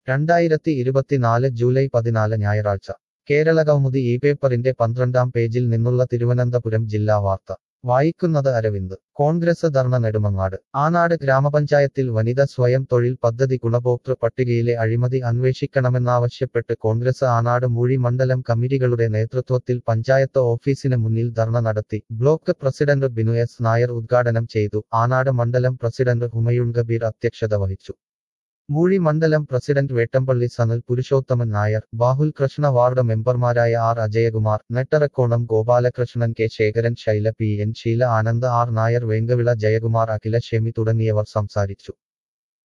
രണ്ടായിരത്തി ഇരുപത്തിനാല് ജൂലൈ പതിനാല് ഞായറാഴ്ച കേരള കൗമുദി ഈ പേപ്പറിന്റെ പന്ത്രണ്ടാം പേജിൽ നിന്നുള്ള തിരുവനന്തപുരം ജില്ലാ വാർത്ത വായിക്കുന്നത് അരവിന്ദ് കോൺഗ്രസ് ധർണ നെടുമങ്ങാട് ആനാട് ഗ്രാമപഞ്ചായത്തിൽ വനിത സ്വയം തൊഴിൽ പദ്ധതി ഗുണഭോക്തൃ പട്ടികയിലെ അഴിമതി അന്വേഷിക്കണമെന്നാവശ്യപ്പെട്ട് കോൺഗ്രസ് ആനാട് മൂഴി മണ്ഡലം കമ്മിറ്റികളുടെ നേതൃത്വത്തിൽ പഞ്ചായത്ത് ഓഫീസിന് മുന്നിൽ ധർണ നടത്തി block president Binu S Nair ഉദ്ഘാടനം ചെയ്തു ആനാട് മണ്ഡലം പ്രസിഡന്റ് ഹുമയൂൺ കബീർ അധ്യക്ഷത വഹിച്ചു മൂഴി മണ്ഡലം പ്രസിഡന്റ് വേട്ടമ്പള്ളി സനൽ പുരുഷോത്തമൻ നായർ ബാഹുൽ കൃഷ്ണ വാർഡ് മെമ്പർമാരായ R Ajayakumar Nettarakonam Gopalakrishnan K Sekharan Shaila P N Sheela Anand R Nair Venkavila Jayakumar Akhila Shemi തുടങ്ങിയവർ സംസാരിച്ചു